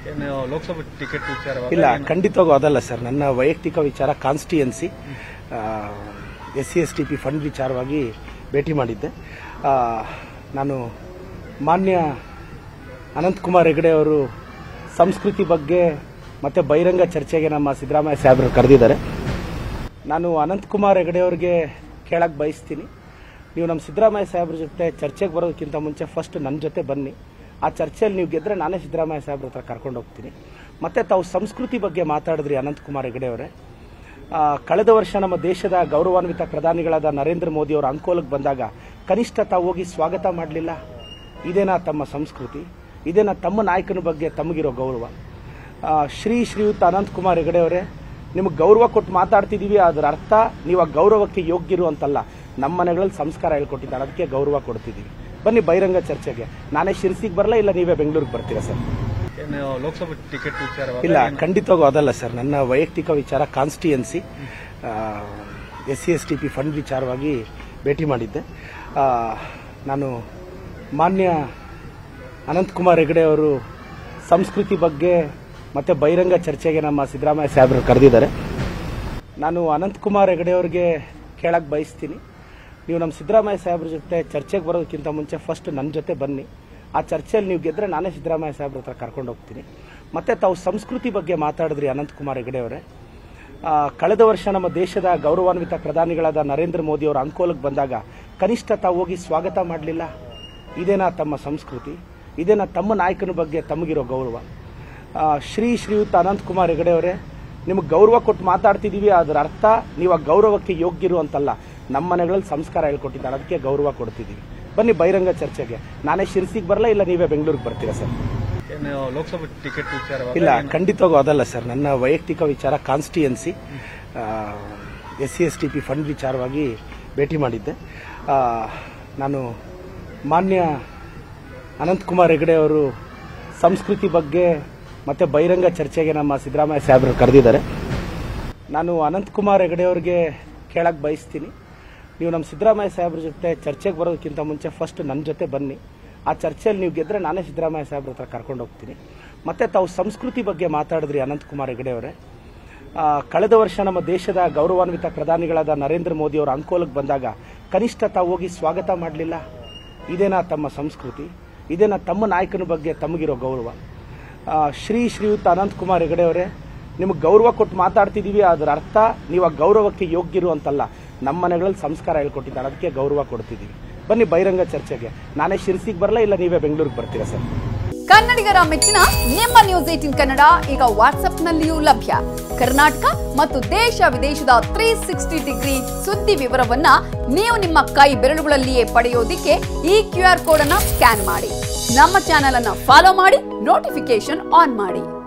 ಏನು ಲೋಕಸಭೆ ಟಿಕೆಟ್ ವಿಚಾರ ಇಲ್ಲ ಖಂಡಿತವಾಗೂ ಅದಲ್ಲ ಸರ್ ನನ್ನ ವೈಯಕ್ತಿಕ ವಿಚಾರ constituency S C S T P fund ವಿಚಾರವಾಗಿ ಭೇಟಿ ಮಾಡಿದ್ದೆ ಆ, ನಾನು ಮಾನ್ಯ ಅನಂತಕುಮಾರ್ ಹೆಗಡೆ ಅವರು ಸಂಸ್ಕೃತಿ ಬಗ್ಗೆ ಮತ್ತೆ ಬಹಿರಂಗ ಚರ್ಚೆಗೆ ನಮ್ಮ ಸಿದ್ದರಾಮಯ್ಯ ಸಾಹೇಬರು ಕರೆದಿದ್ದಾರೆ ನಾನು ಅನಂತಕುಮಾರ್ ಹೆಗಡೆ ಅವ್ರಿಗೆ ಕೇಳಕ್ಕೆ ಬಯಸ್ತೀನಿ ನೀವು ನಮ್ಮ ಸಿದ್ದರಾಮಯ್ಯ ಸಾಹೇಬ್ರ ಜೊತೆ ಚರ್ಚೆಗೆ ಬರೋದಕ್ಕಿಂತ ಮುಂಚೆ ಫಸ್ಟ್ ನನ್ನ ಜೊತೆ ಬನ್ನಿ ಆ ಚರ್ಚೆಯಲ್ಲಿ ನೀವು ಗೆದ್ರೆ ನಾನೇ ಸಿದ್ದರಾಮಯ್ಯ ಸಾಹೇಬ್ರ ಹತ್ರ ಕರ್ಕೊಂಡು ಹೋಗ್ತೀನಿ ಮತ್ತೆ ತಾವು ಸಂಸ್ಕೃತಿ ಬಗ್ಗೆ ಮಾತಾಡಿದ್ರಿ ಅನಂತಕುಮಾರ್ ಹೆಗಡೆ ಅವರೇ ಆ, ಕಳೆದ ವರ್ಷ ನಮ್ಮ ದೇಶದ ಗೌರವಾನ್ವಿತ ಪ್ರಧಾನಿಗಳಾದ ನರೇಂದ್ರ ಮೋದಿ ಅವರ ಅಂಕೋಲಕ್ಕೆ ಬಂದಾಗ ಕನಿಷ್ಠ ತಾವು ಹೋಗಿ ಸ್ವಾಗತ ಮಾಡಲಿಲ್ಲ ಇದೇನಾ ತಮ್ಮ ಸಂಸ್ಕೃತಿ ಇದೇನಾ ತಮ್ಮ ನಾಯಕನ ಬಗ್ಗೆ ತಮಗಿರೋ ಗೌರವ ಆ, ಶ್ರೀ ಶ್ರೀಯುತ ಅನಂತಕುಮಾರ್ ಹೆಗಡೆ ಅವರೇ ನಿಮಗೆ ಗೌರವ ಕೊಟ್ಟು ಮಾತಾಡ್ತಿದೀವಿ ಅದರ ಅರ್ಥ ನೀವು ಆ ಗೌರವಕ್ಕೆ ಯೋಗ್ಯರು ಅಂತಲ್ಲ ನಮ್ಮ ಮನೆಗಳಲ್ಲಿ ಸಂಸ್ಕಾರ ಹೇಳ್ಕೊಟ್ಟಿದ್ದಾರೆ ಅದಕ್ಕೆ ಗೌರವ ಕೊಡ್ತಿದ್ದೀವಿ ಬನ್ನಿ ಬಹಿರಂಗ ಚರ್ಚೆಗೆ ನಾನೇ ಶಿರ್ಸಿಗೆ ಬರಲ್ಲ ಇಲ್ಲ ನೀವೇ ಬೆಂಗಳೂರಿಗೆ ಬರ್ತೀರಾ ಸರ್ ಏನು ಲೋಕಸಭೆ ಟಿಕೆಟ್ ವಿಚಾರ ಇಲ್ಲ ಖಂಡಿತವಾಗೂ ಅದಲ್ಲ ಸರ್ ನನ್ನ ವೈಯಕ್ತಿಕ ವಿಚಾರ constituency S C S T P fund ವಿಚಾರವಾಗಿ ಭೇಟಿ ಮಾಡಿದ್ದೆ ಆ, ನಾನು ಮಾನ್ಯ ಅನಂತಕುಮಾರ್ ಹೆಗಡೆ ಅವರು ಸಂಸ್ಕೃತಿ ಬಗ್ಗೆ ಮತ್ತೆ ಬಹಿರಂಗ ಚರ್ಚೆಗೆ ನಮ್ಮ ಸಿದ್ದರಾಮಯ್ಯ ಸಾಹೇಬರು ಕರೆದಿದ್ದಾರೆ ನಾನು ಅನಂತಕುಮಾರ್ ಹೆಗಡೆ ಅವ್ರಿಗೆ ಕೇಳಕ್ಕೆ ಬಯಸ್ತೀನಿ ನೀವು ನಮ್ಮ ಸಿದ್ದರಾಮಯ್ಯ ಸಾಹೇಬ್ರ ಜೊತೆ ಚರ್ಚೆಗೆ ಬರೋದಕ್ಕಿಂತ ಮುಂಚೆ ಫಸ್ಟ್ ನನ್ನ ಜೊತೆ ಬನ್ನಿ ಆ ಚರ್ಚೆಯಲ್ಲಿ ನೀವು ಗೆದ್ರೆ ನಾನೇ ಸಿದ್ದರಾಮಯ್ಯ ಸಾಹೇಬ್ರ ಹತ್ರ ಕರ್ಕೊಂಡು ಹೋಗ್ತೀನಿ ಮತ್ತೆ ತಾವು ಸಂಸ್ಕೃತಿ ಬಗ್ಗೆ ಮಾತಾಡಿದ್ರಿ ಅನಂತಕುಮಾರ್ ಹೆಗಡೆ ಅವರೇ ಆ, ಕಳೆದ ವರ್ಷ ನಮ್ಮ ದೇಶದ ಗೌರವಾನ್ವಿತ ಪ್ರಧಾನಿಗಳಾದ ನರೇಂದ್ರ ಮೋದಿ ಅವರ ಅಂಕೋಲಕ್ಕೆ ಬಂದಾಗ ಕನಿಷ್ಠ ತಾವು ಹೋಗಿ ಸ್ವಾಗತ ಮಾಡಲಿಲ್ಲ ಇದೇನಾ ತಮ್ಮ ಸಂಸ್ಕೃತಿ ಇದೇನಾ ತಮ್ಮ ನಾಯಕನ ಬಗ್ಗೆ ತಮಗಿರೋ ಗೌರವ ಆ, ಶ್ರೀ ಶ್ರೀಯುತ ಅನಂತಕುಮಾರ್ ಹೆಗಡೆ ಅವರೇ ನಿಮಗೆ ಗೌರವ ಕೊಟ್ಟು ಮಾತಾಡ್ತಿದೀವಿ ಅದರ ಅರ್ಥ ನೀವು ಆ ಗೌರವಕ್ಕೆ ಯೋಗ್ಯರು ಅಂತಲ್ಲ ನಮ್ಮ ಮನೆಗಳಲ್ಲಿ ಸಂಸ್ಕಾರ ಹೇಳ್ಕೊಟ್ಟಿದ್ದಾರೆ ಅದಕ್ಕೆ ಗೌರವ ಕೊಡ್ತಿದ್ದೀವಿ ಬನ್ನಿ ಬಹಿರಂಗ ಚರ್ಚೆಗೆ ನಾನೇ ಶಿರ್ಸಿಗೆ ಬರಲ್ಲ ಇಲ್ಲ ನೀವೇ ಬೆಂಗಳೂರಿಗೆ ಬರ್ತೀರಾ ಸರ್ ಏನು ಲೋಕಸಭೆ ಟಿಕೆಟ್ ವಿಚಾರ ಇಲ್ಲ ಖಂಡಿತವಾಗೂ ಅದಲ್ಲ ಸರ್ ನನ್ನ ವೈಯಕ್ತಿಕ ವಿಚಾರ constituency S C S T P fund ವಿಚಾರವಾಗಿ ಭೇಟಿ ಮಾಡಿದ್ದೆ ಆ, ನಾನು ಮಾನ್ಯ ಅನಂತಕುಮಾರ್ ಹೆಗಡೆ ಅವರು ಸಂಸ್ಕೃತಿ ಬಗ್ಗೆ ಮತ್ತೆ ಬಹಿರಂಗ ಚರ್ಚೆಗೆ ನಮ್ಮ ಸಿದ್ದರಾಮಯ್ಯ ಸಾಹೇಬರು ಕರೆದಿದ್ದಾರೆ ನಾನು ಅನಂತಕುಮಾರ್ ಹೆಗಡೆ ಅವ್ರಿಗೆ ಕೇಳಕ್ಕೆ ಬಯಸ್ತೀನಿ ನೀವು ನಮ್ಮ ಸಿದ್ದರಾಮಯ್ಯ ಸಾಹೇಬ್ರ ಜೊತೆ ಚರ್ಚೆಗೆ ಬರೋದಕ್ಕಿಂತ ಮುಂಚೆ ಫಸ್ಟ್ ನನ್ನ ಜೊತೆ ಬನ್ನಿ ಆ ಚರ್ಚೆಯಲ್ಲಿ ನೀವು ಗೆದ್ರೆ ನಾನೇ ಸಿದ್ದರಾಮಯ್ಯ ಸಾಹೇಬ್ರ ಹತ್ರ ಕರ್ಕೊಂಡು ಹೋಗ್ತೀನಿ ಮತ್ತೆ ತಾವು ಸಂಸ್ಕೃತಿ ಬಗ್ಗೆ ಮಾತಾಡಿದ್ರಿ ಅನಂತಕುಮಾರ್ ಹೆಗಡೆ ಅವರೇ ಆ, ಕಳೆದ ವರ್ಷ ನಮ್ಮ ದೇಶದ ಗೌರವಾನ್ವಿತ ಪ್ರಧಾನಿಗಳಾದ ನರೇಂದ್ರ ಮೋದಿ ಅವರ ಅಂಕೋಲಕ್ಕೆ ಬಂದಾಗ ಕನಿಷ್ಠ ತಾವು ಹೋಗಿ ಸ್ವಾಗತ ಮಾಡಲಿಲ್ಲ ಇದೇನಾ ತಮ್ಮ ಸಂಸ್ಕೃತಿ ಇದೇನಾ ತಮ್ಮ ನಾಯಕನ ಬಗ್ಗೆ ತಮಗಿರೋ ಗೌರವ ಆ, ಶ್ರೀ ಶ್ರೀಯುತ ಅನಂತಕುಮಾರ್ ಹೆಗಡೆ ಅವರೇ ನಿಮಗೆ ಗೌರವ ಕೊಟ್ಟು ಮಾತಾಡ್ತಿದೀವಿ ಅದರ ಅರ್ಥ ನೀವು ಆ ಗೌರವಕ್ಕೆ ಯೋಗ್ಯರು ಅಂತಲ್ಲ ನಮ್ಮ ಮನೆಗಳಲ್ಲಿ ಸಂಸ್ಕಾರ ಹೇಳ್ಕೊಟ್ಟಿದ್ದಾರೆ ಅದಕ್ಕೆ ಗೌರವ ಕೊಡ್ತಿದ್ದೀವಿ ಬನ್ನಿ ಬಹಿರಂಗ ಚರ್ಚೆಗೆ ನಾನೇ ಶಿರ್ಸಿಗೆ ಬರಲ್ಲ ಇಲ್ಲ ನೀವೇ ಬೆಂಗಳೂರಿಗೆ ಬರ್ತೀರಾ ಸರ್ ಕನ್ನಡಿಗರ ಮೆಚ್ಚಿನ ನಿಮ್ಮ ನ್ಯೂಸ್ ಏಟಿನ್ ಕನ್ನಡ ಈಗ ವಾಟ್ಸ್ಆಪ್ನಲ್ಲಿಯೂ ಲಭ್ಯ ಕರ್ನಾಟಕ ಮತ್ತು ದೇಶ ವಿದೇಶದ ತ್ರೀ ಸಿಕ್ಸ್ಟಿ ಡಿಗ್ರಿ ಸುದ್ದಿ ವಿವರವನ್ನ ನೀವು ನಿಮ್ಮ ಕೈ ಬೆರಳುಗಳಲ್ಲಿಯೇ ಪಡೆಯೋದಿಕ್ಕೆ ಈ ಕ್ಯೂ ಆರ್ ಕೋಡ್ ಅನ್ನ ಸ್ಕ್ಯಾನ್ ಮಾಡಿ ನಮ್ಮ ಚಾನೆಲ್ ಅನ್ನ ಫಾಲೋ ಮಾಡಿ ನೋಟಿಫಿಕೇಶನ್ ಆನ್ ಮಾಡಿ